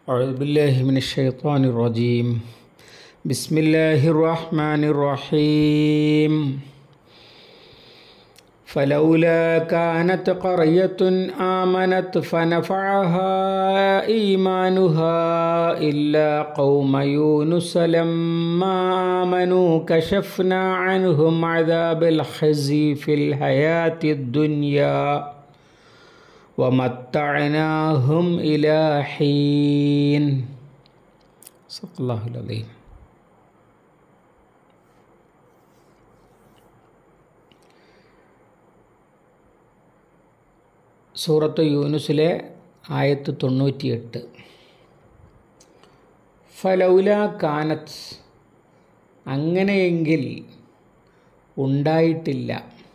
أعوذ بالله من الشيطان الرجيم بسم الله الرحمن الرحيم فلولا كانت قرية آمنت فنفعها إيمانها إلا قوم يونس لما آمنوا كشفنا عنهم عذاب الخزي في الحياة الدنيا ومتعناهم إلى حين صدق الله العظيم സൂറത്ത് യൂനുസിലെ ആയത്ത് തൊണ്ണൂറ്റിയെട്ട് ഫലൗല കാനത്ത് അങ്ങനെയെങ്കിൽ ഉണ്ടായിട്ടില്ല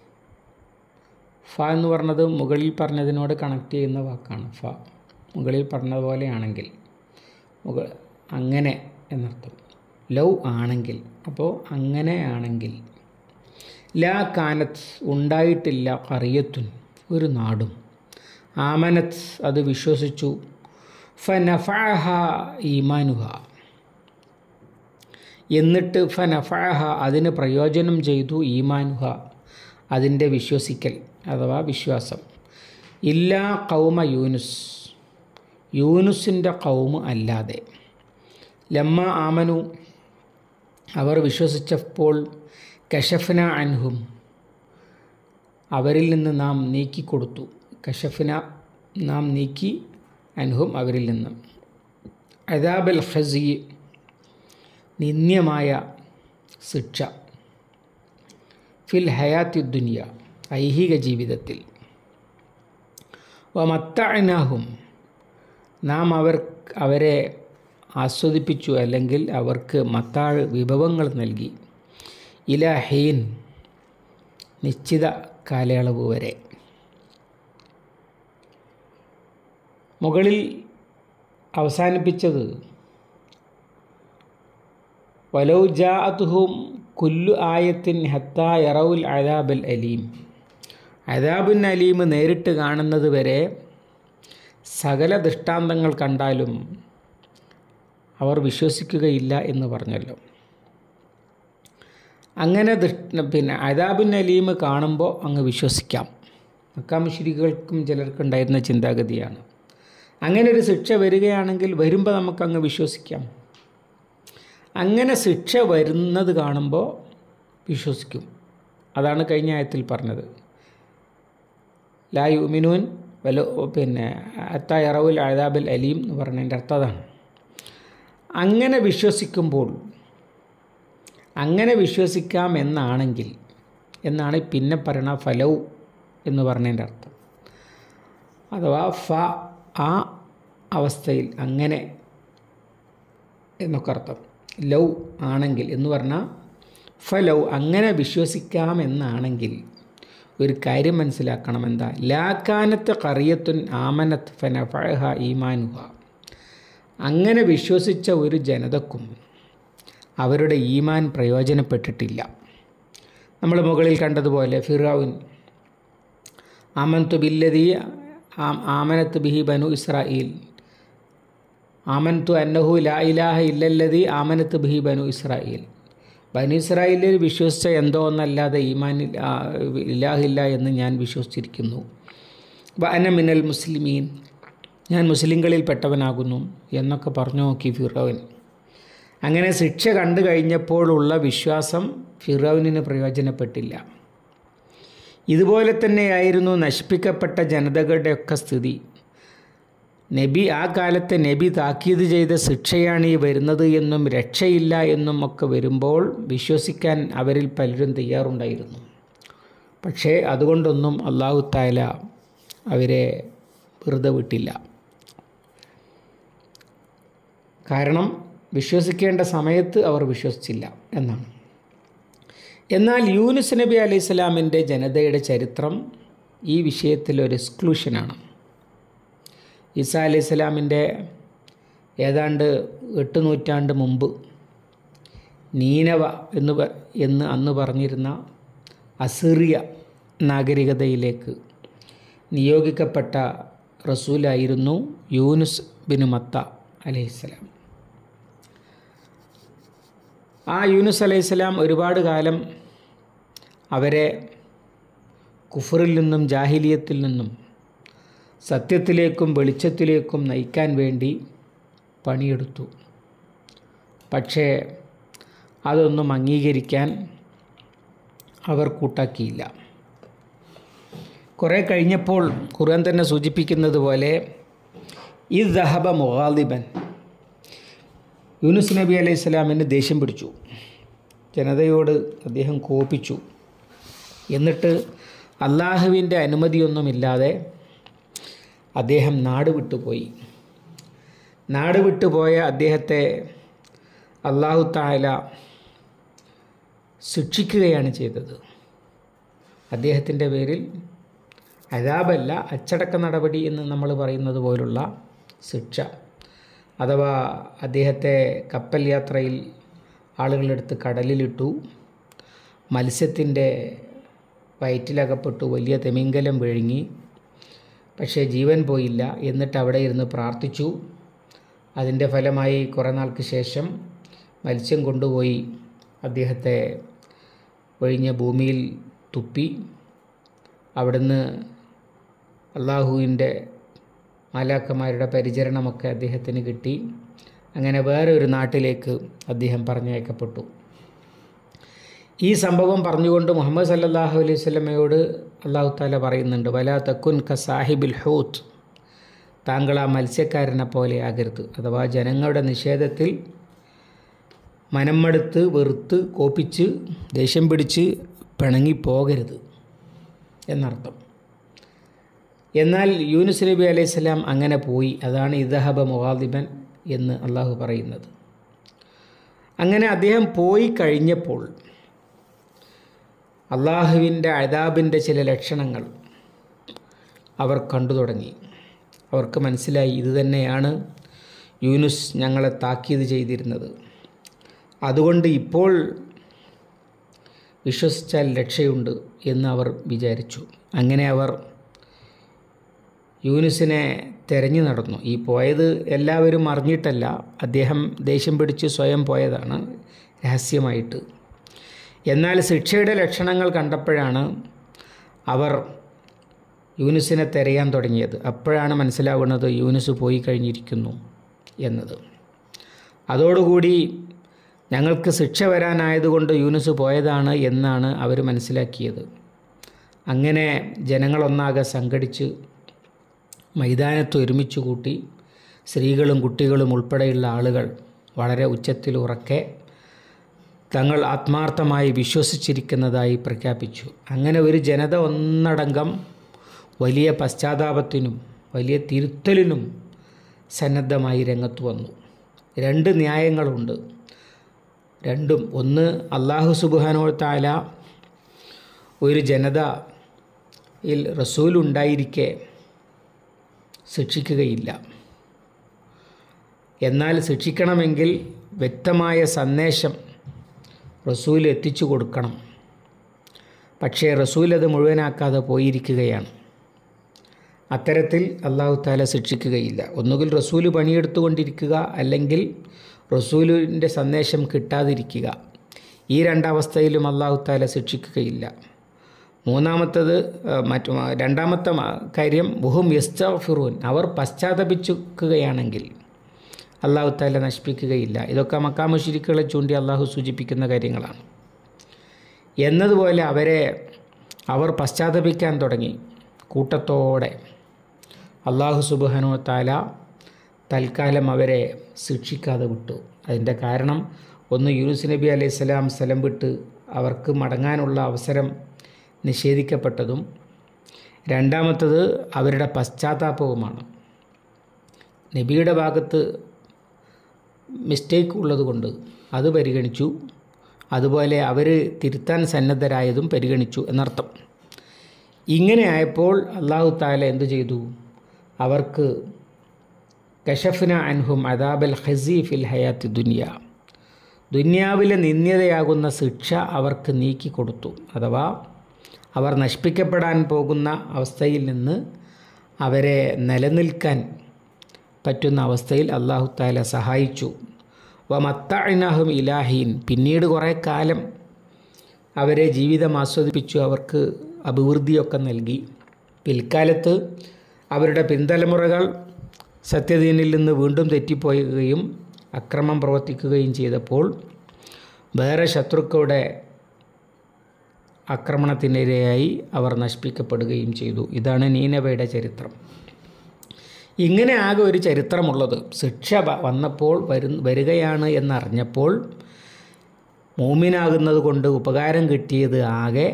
ഫ എന്ന് പറഞ്ഞത് മുകളിൽ പറഞ്ഞതിനോട് കണക്ട് ചെയ്യുന്ന വാക്കാണ് ഫ മുകളിൽ പറഞ്ഞതുപോലെയാണെങ്കിൽ മുക അങ്ങനെ എന്നർത്ഥം ലൗ ആണെങ്കിൽ അപ്പോൾ അങ്ങനെയാണെങ്കിൽ ലാ കാനത്ത് ഉണ്ടായിട്ടില്ല കറിയത്തുൻ ഒരു നാടും ആമനത്ത് അത് വിശ്വസിച്ചു ഫനഫഹ ഈമാനുഹ എന്നിട്ട് ഫനഫഹ അതിന് പ്രയോജനം ചെയ്തു ഈമാനുഹ അതിൻ്റെ വിശ്വസിക്കൽ അഥവാ വിശ്വാസം ഇല്ലാ കൗമ യൂനുസ് യൂനുസിൻ്റെ കൗമ് അല്ലാതെ ലമ്മ ആമനു അവർ വിശ്വസിച്ചപ്പോൾ കശഫന അൻഹും അവരിൽ നിന്ന് നാം നീക്കിക്കൊടുത്തു കശഫന നാം നീക്കി അൻഹും അവരിൽ നിന്ന് അദാബൽ ഖസി നിന്ദ്യമായ ശിക്ഷ ഫിൽ ഹയാത്തി ദുനിയ ഐഹിക ജീവിതത്തിൽ വമത്തഅനാഹും നാം അവർ അവരെ ആസ്വദിപ്പിച്ചു അല്ലെങ്കിൽ അവർക്ക് മത്താഴ് വിഭവങ്ങൾ നൽകി ഇല ഹീൻ നിശ്ചിത കാലയളവ് വരെ മുകളിൽ അവസാനിപ്പിച്ചത് വലൗ ജാഅത്തുഹും കുല്ലു ആയത്തിൻ ഹത്താ യറവുൽ അദാബൽ അലീം അദാബുൻ അലീം നേരിട്ട് കാണുന്നത് വരെ സകല ദൃഷ്ടാന്തങ്ങൾ കണ്ടാലും അവർ വിശ്വസിക്കുകയില്ല എന്ന് പറഞ്ഞല്ലോ അങ്ങനെ ദൃഷ്ട പിന്നെ അദാബുൻ അലീം കാണുമ്പോൾ അങ്ങ് വിശ്വസിക്കാം മക്കാമുശ്രികൾക്കും ചിലർക്കുണ്ടായിരുന്ന ചിന്താഗതിയാണ് അങ്ങനെ ഒരു ശിക്ഷ വരികയാണെങ്കിൽ വരുമ്പോൾ നമുക്കങ്ങ് വിശ്വസിക്കാം അങ്ങനെ ശിക്ഷ വരുന്നത് കാണുമ്പോൾ വിശ്വസിക്കും അതാണ് കഴിഞ്ഞ ആയത്തിൽ പറഞ്ഞത് ലാ യുമിനൂൻ വല പിന്നെ അത്ത ഇറവുൽ അഴതാബിൽ അലീം എന്ന് പറഞ്ഞതിൻ്റെ അർത്ഥം അതാണ് അങ്ങനെ വിശ്വസിക്കുമ്പോൾ അങ്ങനെ വിശ്വസിക്കാം എന്നാണെങ്കിൽ എന്നാണ് പിന്നെ പറയണ ഫലവ് എന്ന് പറഞ്ഞതിൻ്റെ അർത്ഥം അഥവാ ഫ ആ അവസ്ഥയിൽ അങ്ങനെ എന്നൊക്കെ അർത്ഥം ലൗ ആണെങ്കിൽ എന്ന് പറഞ്ഞാൽ ഫലൗ അങ്ങനെ വിശ്വസിക്കാം എന്നാണെങ്കിൽ ഒരു കാര്യം മനസ്സിലാക്കണം എന്താ ലാക്കാനത്ത് കറിയത്തുൻ ആമനത്ത് ഫനഫഹ ഈമാനുഹ അങ്ങനെ വിശ്വസിച്ച ഒരു ജനതക്കും അവരുടെ ഈമാൻ പ്രയോജനപ്പെട്ടിട്ടില്ല നമ്മൾ മുകളിൽ കണ്ടതുപോലെ ഫിറാവുൻ ആമന്തു ബില്ലതി ആമനത്ത് ബിഹി ബനു ഇസ്രായേൽ ആമൻതു അന്നഹു ലാ ഇലാഹ ഇല്ലല്ലതി ആമനത്ത് ബിഹി ബനു ഇസ്രായേൽ ബനു ഇസ്രായേലിൽ വിശ്വസിച്ച എന്തോ ഒന്നല്ലാതെ ഈമാൻ ഇലാഹില്ല എന്ന് ഞാൻ വിശ്വസിച്ചിരിക്കുന്നു വഅന മിനൽ മുസ്ലിമീൻ ഞാൻ മുസ്ലിങ്ങളിൽ പെട്ടവനാകുന്നു എന്നൊക്കെ പറഞ്ഞു നോക്കി ഫിറോവൻ അങ്ങനെ ശിക്ഷ കണ്ടു കഴിഞ്ഞപ്പോഴുള്ള വിശ്വാസം ഫിറോവിന് പ്രയോജനപ്പെട്ടില്ല ഇതുപോലെ തന്നെയായിരുന്നു നശിപ്പിക്കപ്പെട്ട ജനതകളുടെയൊക്കെ സ്ഥിതി നബി ആ കാലത്തെ നബി താക്കീത് ചെയ്ത ശിക്ഷയാണ് ഈ വരുന്നത് എന്നും രക്ഷയില്ല എന്നും ഒക്കെ വരുമ്പോൾ വിശ്വസിക്കാൻ അവരിൽ പലരും തയ്യാറുണ്ടായിരുന്നു പക്ഷേ അതുകൊണ്ടൊന്നും അള്ളാഹു താല അവരെ വെറുതെ വിട്ടില്ല കാരണം വിശ്വസിക്കേണ്ട സമയത്ത് അവർ വിശ്വസിച്ചില്ല എന്നാണ് എന്നാൽ യൂനുസ് നബി അലൈഹി സ്വലാമിൻ്റെ ജനതയുടെ ചരിത്രം ഈ വിഷയത്തിൽ ഒരു എക്സ്ക്ലൂഷനാണ് ഈസ അലൈഹി സ്വലാമിൻ്റെ ഏതാണ്ട് എട്ട് നൂറ്റാണ്ട് മുമ്പ് നീനവ എന്ന് എന്ന് അന്ന് പറഞ്ഞിരുന്ന അസിറിയ നാഗരികതയിലേക്ക് നിയോഗിക്കപ്പെട്ട റസൂലായിരുന്നു യൂനുസ് ബിൻ മത്ത അലൈഹിസ്സലാം ആ യൂനുസ് അലൈഹിസ്സലാം ഒരുപാട് കാലം അവരെ കുഫറിൽ നിന്നും ജാഹിലിയത്തിൽ നിന്നും സത്യത്തിലേക്കും വെളിച്ചത്തിലേക്കും നയിക്കാൻ വേണ്ടി പണിയെടുത്തു പക്ഷേ അതൊന്നും അംഗീകരിക്കാൻ അവർ കൂട്ടാക്കിയില്ല കുറേ കഴിഞ്ഞപ്പോൾ ഖുർആൻ തന്നെ സൂചിപ്പിക്കുന്നത് പോലെ ഈ ദഹബ മുഹാദിബൻ യൂനുസ് നബി അലൈഹി സ്വലാമിന് ദേഷ്യം പിടിച്ചു ജനതയോട് അദ്ദേഹം കോപിച്ചു എന്നിട്ട് അള്ളാഹുവിൻ്റെ അനുമതിയൊന്നുമില്ലാതെ അദ്ദേഹം നാട് വിട്ടുപോയി നാട് വിട്ടുപോയ അദ്ദേഹത്തെ അള്ളാഹു താല ശിക്ഷിക്കുകയാണ് ചെയ്തത് അദ്ദേഹത്തിൻ്റെ പേരിൽ അതാബല്ല അച്ചടക്ക നടപടി എന്ന് നമ്മൾ പറയുന്നത് പോലുള്ള ശിക്ഷ അഥവാ അദ്ദേഹത്തെ കപ്പൽ യാത്രയിൽ ആളുകളെടുത്ത് കടലിലിട്ടു മത്സ്യത്തിൻ്റെ വയറ്റിലകപ്പെട്ടു വലിയ തെമിങ്കലം വിഴുങ്ങി പക്ഷേ ജീവൻ പോയില്ല എന്നിട്ട് അവിടെ ഇരുന്ന് പ്രാർത്ഥിച്ചു അതിൻ്റെ ഫലമായി കുറേ നാൾക്ക് ശേഷം മത്സ്യം കൊണ്ടുപോയി അദ്ദേഹത്തെ ഒഴിഞ്ഞ ഭൂമിയിൽ തുപ്പി അവിടുന്ന് അള്ളാഹുവിൻ്റെ മാലാക്കന്മാരുടെ പരിചരണമൊക്കെ അദ്ദേഹത്തിന് കിട്ടി അങ്ങനെ വേറെ ഒരു നാട്ടിലേക്ക് അദ്ദേഹം പറഞ്ഞയക്കപ്പെട്ടു ഈ സംഭവം പറഞ്ഞുകൊണ്ട് മുഹമ്മദ് സല്ലല്ലാഹു അലൈഹി സ്വലമയോട് അള്ളാഹു താല പറയുന്നുണ്ട് വലാ തക്കുൻ ക സാഹിബിൽ ഹൂത്ത് താങ്കൾ ആ മത്സ്യക്കാരനെ പോലെ ആകരുത് അഥവാ ജനങ്ങളുടെ നിഷേധത്തിൽ മനമടുത്ത് വെറുത്ത് കോപ്പിച്ച് ദേഷ്യം പിടിച്ച് പിണങ്ങിപ്പോകരുത് എന്നർത്ഥം എന്നാൽ യൂനുസ് നബി അലൈഹി സ്വലാം അങ്ങനെ പോയി അതാണ് ഇദഹബ മുഹാദിബൻ എന്ന് അള്ളാഹു പറയുന്നത് അങ്ങനെ അദ്ദേഹം പോയി കഴിഞ്ഞപ്പോൾ അള്ളാഹുവിൻ്റെ അതാബിൻ്റെ ചില ലക്ഷണങ്ങൾ അവർ കണ്ടു തുടങ്ങി അവർക്ക് മനസ്സിലായി ഇത് തന്നെയാണ് യൂനുസ് ഞങ്ങളെ താക്കീത് ചെയ്തിരുന്നത് അതുകൊണ്ട് ഇപ്പോൾ വിശ്വസിച്ചാൽ രക്ഷയുണ്ട് എന്ന് അവർ വിചാരിച്ചു അങ്ങനെ അവർ യൂനുസിനെ തെരഞ്ഞു നടന്നു ഈ പോയത് എല്ലാവരും അറിഞ്ഞിട്ടല്ല അദ്ദേഹം ദേഷ്യം പിടിച്ച് സ്വയം പോയതാണ് രഹസ്യമായിട്ട് എന്നാൽ ശിക്ഷയുടെ ലക്ഷണങ്ങൾ കണ്ടപ്പോഴാണ് അവർ യൂനുസിനെ തിരയാൻ തുടങ്ങിയത് അപ്പോഴാണ് മനസ്സിലാവുന്നത് യൂനുസ് പോയി കഴിഞ്ഞിരിക്കുന്നു എന്നത് അതോടുകൂടി ഞങ്ങൾക്ക് ശിക്ഷ വരാനായതുകൊണ്ട് യൂനുസ് പോയതാണ് എന്നാണ് അവർ മനസ്സിലാക്കിയത് അങ്ങനെ ജനങ്ങളൊന്നാകെ സംഘടിച്ച് മൈതാനത്ത് ഒരുമിച്ച് കൂട്ടി സ്ത്രീകളും കുട്ടികളും ഉൾപ്പെടെയുള്ള ആളുകൾ വളരെ ഉച്ചത്തിൽ ഉറക്കെ തങ്ങൾ ആത്മാർത്ഥമായി വിശ്വസിച്ചിരിക്കുന്നതായി പ്രഖ്യാപിച്ചു അങ്ങനെ ഒരു ജനത ഒന്നടങ്കം വലിയ പശ്ചാത്താപത്തിനും വലിയ തിരുത്തലിനും സന്നദ്ധമായി രംഗത്ത് വന്നു രണ്ട് ന്യായങ്ങളുണ്ട് രണ്ടും ഒന്ന് അള്ളാഹു സുബാനോ താല ഒരു ജനതയിൽ റസൂൽ ഉണ്ടായിരിക്കെ ശിക്ഷിക്കുകയില്ല എന്നാൽ ശിക്ഷിക്കണമെങ്കിൽ വ്യക്തമായ സന്ദേശം റസൂൽ എത്തിച്ചു കൊടുക്കണം പക്ഷേ റസൂൽ അത് മുഴുവനാക്കാതെ പോയിരിക്കുകയാണ് അത്തരത്തിൽ അള്ളാഹു താല ശിക്ഷിക്കുകയില്ല ഒന്നുകിൽ റസൂല് പണിയെടുത്തുകൊണ്ടിരിക്കുക അല്ലെങ്കിൽ റസൂലിൻ്റെ സന്ദേശം കിട്ടാതിരിക്കുക ഈ രണ്ടവസ്ഥയിലും അള്ളാഹു താല ശിക്ഷിക്കുകയില്ല മൂന്നാമത്തത് മറ്റു രണ്ടാമത്തെ കാര്യം ബുഹും യസ്തഫിറൂൻ അവർ പശ്ചാത്തപിച്ചുക്കുകയാണെങ്കിൽ അള്ളാഹു താല നശിപ്പിക്കുകയില്ല ഇതൊക്കെ മക്കാമുഷിരിക്കുകളെ ചൂണ്ടി അള്ളാഹു സൂചിപ്പിക്കുന്ന കാര്യങ്ങളാണ് എന്നതുപോലെ അവരെ അവർ പശ്ചാത്തപിക്കാൻ തുടങ്ങി കൂട്ടത്തോടെ അള്ളാഹു സുബാനോ താല തൽക്കാലം അവരെ ശിക്ഷിക്കാതെ വിട്ടു അതിൻ്റെ കാരണം ഒന്ന് യൂനുസ് നബി അലൈഹി സ്വലാം സ്ഥലം വിട്ട് അവർക്ക് മടങ്ങാനുള്ള അവസരം നിഷേധിക്കപ്പെട്ടതും രണ്ടാമത്തത് അവരുടെ പശ്ചാത്താപവുമാണ് നബിയുടെ ഭാഗത്ത് മിസ്റ്റേക്ക് ഉള്ളതുകൊണ്ട് അത് പരിഗണിച്ചു അതുപോലെ അവർ തിരുത്താൻ സന്നദ്ധരായതും പരിഗണിച്ചു എന്നർത്ഥം ഇങ്ങനെ ആയപ്പോൾ അള്ളാഹു താല എന്തു ചെയ്തു അവർക്ക് കഷഫ്ന അൻഹും അദാബൽ ഹസി ഫിൽ ഹയാത്തി ദുനിയ ദുന്യാവിലെ നിന്ദ്യതയാകുന്ന ശിക്ഷ അവർക്ക് നീക്കിക്കൊടുത്തു അഥവാ അവർ നശിപ്പിക്കപ്പെടാൻ പോകുന്ന അവസ്ഥയിൽ നിന്ന് അവരെ നിലനിൽക്കാൻ പറ്റുന്ന അവസ്ഥയിൽ അള്ളാഹു താല സഹായിച്ചു വ മത്തഅനഹും ഇലാഹീൻ പിന്നീട് കുറേ കാലം അവരെ ജീവിതം ആസ്വദിപ്പിച്ചു അവർക്ക് അഭിവൃദ്ധിയൊക്കെ നൽകി പിൽക്കാലത്ത് അവരുടെ പിന്തലമുറകൾ സത്യദീനിൽ നിന്ന് വീണ്ടും തെറ്റിപ്പോവുകയും അക്രമം പ്രവർത്തിക്കുകയും ചെയ്തപ്പോൾ വേറെ ശത്രുക്കളുടെ ആക്രമണത്തിനിരയായി അവർ നശിപ്പിക്കപ്പെടുകയും ചെയ്തു ഇതാണ് നീനവയുടെ ചരിത്രം ഇങ്ങനെ ആകെ ഒരു ചരിത്രമുള്ളത് ശിക്ഷ വ- വന്നപ്പോൾ വരു വരികയാണ് എന്നറിഞ്ഞപ്പോൾ മൂമിനാകുന്നത് കൊണ്ട് ഉപകാരം കിട്ടിയത് ആകെ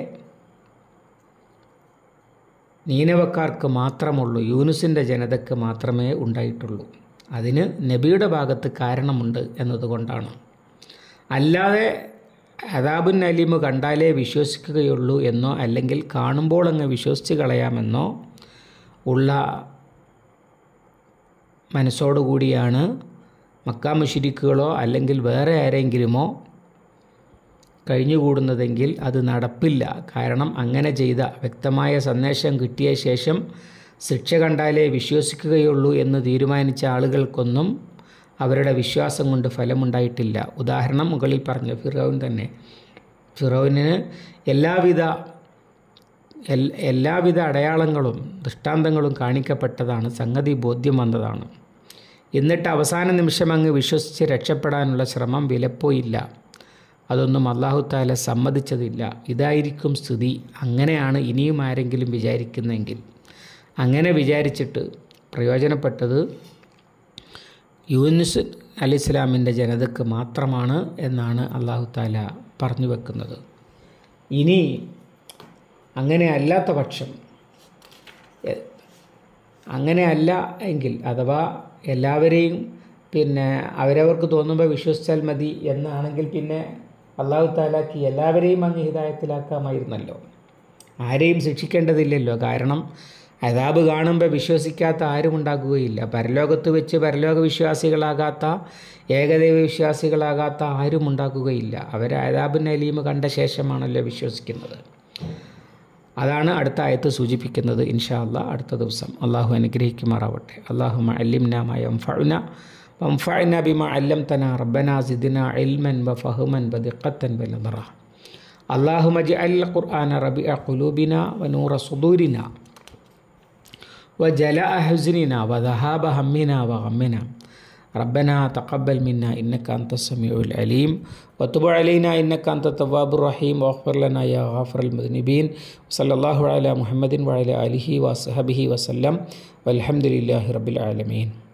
നീനവക്കാർക്ക് മാത്രമുള്ളൂ യൂനുസിൻ്റെ ജനതയ്ക്ക് മാത്രമേ ഉണ്ടായിട്ടുള്ളൂ അതിന് നബിയുടെ ഭാഗത്ത് കാരണമുണ്ട് എന്നതുകൊണ്ടാണ് അല്ലാതെ അദാബുൻ അലീമ് കണ്ടാലേ വിശ്വസിക്കുകയുള്ളൂ എന്നോ അല്ലെങ്കിൽ കാണുമ്പോൾ അങ്ങ് വിശ്വസിച്ച് കളയാമെന്നോ ഉള്ള മനസ്സോടുകൂടിയാണ് മക്കാ മുഷിരിക്കുകളോ അല്ലെങ്കിൽ വേറെ ആരെങ്കിലുമോ കഴിഞ്ഞുകൂടുന്നതെങ്കിൽ അത് നടപ്പില്ല കാരണം അങ്ങനെ ചെയ്ത വ്യക്തമായ സന്ദേശം കിട്ടിയ ശേഷം ശിക്ഷ കണ്ടാലേ വിശ്വസിക്കുകയുള്ളൂ എന്ന് തീരുമാനിച്ച ആളുകൾക്കൊന്നും അവരുടെ വിശ്വാസം കൊണ്ട് ഫലമുണ്ടായിട്ടില്ല ഉദാഹരണം മുകളിൽ പറഞ്ഞ ഫിറോൻ തന്നെ ഫിറോവിന് എല്ലാവിധ എൽ- എല്ലാവിധ അടയാളങ്ങളും ദൃഷ്ടാന്തങ്ങളും കാണിക്കപ്പെട്ടതാണ് സംഗതി ബോധ്യം വന്നതാണ് എന്നിട്ട് അവസാന നിമിഷം അങ്ങ് വിശ്വസിച്ച് രക്ഷപ്പെടാനുള്ള ശ്രമം വിലപ്പോയില്ല അതൊന്നും അള്ളാഹു താല സമ്മതിച്ചതില്ല ഇതായിരിക്കും സ്ഥിതി അങ്ങനെയാണ് ഇനിയും ആരെങ്കിലും വിചാരിക്കുന്നെങ്കിൽ അങ്ങനെ വിചാരിച്ചിട്ട് പ്രയോജനപ്പെട്ടത് യൂനുസ് അലി ഇസ്ലാമിൻ്റെ ജനതയ്ക്ക് മാത്രമാണ് എന്നാണ് അള്ളാഹു താല പറഞ്ഞു വെക്കുന്നത് ഇനി അങ്ങനെ അല്ലാത്ത പക്ഷം എ- അങ്ങനെ അല്ല എങ്കിൽ അഥവാ എല്ലാവരെയും പിന്നെ അവരവർക്ക് തോന്നുമ്പോൾ വിശ്വസിച്ചാൽ മതി എന്നാണെങ്കിൽ പിന്നെ അള്ളാഹു താലാക്കി എല്ലാവരെയും അങ്ങ് ഹിതായത്തിലാക്കാമായിരുന്നല്ലോ ആരെയും ശിക്ഷിക്കേണ്ടതില്ലല്ലോ കാരണം അതാബ് കാണുമ്പോൾ വിശ്വസിക്കാത്ത ആരും ഉണ്ടാകുകയില്ല പരലോകത്ത് വെച്ച് പരലോക വിശ്വാസികളാകാത്ത ഏകദൈവ വിശ്വാസികളാകാത്ത ആരും ഉണ്ടാകുകയില്ല അവർ അതാബിൻ അലീം കണ്ട ശേഷമാണല്ലോ വിശ്വസിക്കുന്നത് അതാണ് അടുത്ത ആയത്ത് സൂചിപ്പിക്കുന്നത് ഇൻഷാ അല്ലാ അടുത്ത ദിവസം അള്ളാഹു അനുഗ്രഹിക്കുമാറാവട്ടെ അള്ളാഹു അല്ലിംനാമായ ഫഴുന വംഫഅന ബിമ അല്ലംതന റബ്ബന സിദ്ന ഇൽമൻ വ ഫഹ്മൻ വ ദിഖത്തൻ വ നദറ اللهم اجعل القرآن ربيع قلوبنا ونور صدورنا وجلاء حزننا وذهاب همنا وغمنا ربنا تقبل منا إنك أنت السميع العليم وتب علينا إنك أنت التواب الرحيم واغفر لنا يا غافر المذنبين وصلى الله على محمد وعلى آله وصحبه وسلم والحمد لله رب العالمين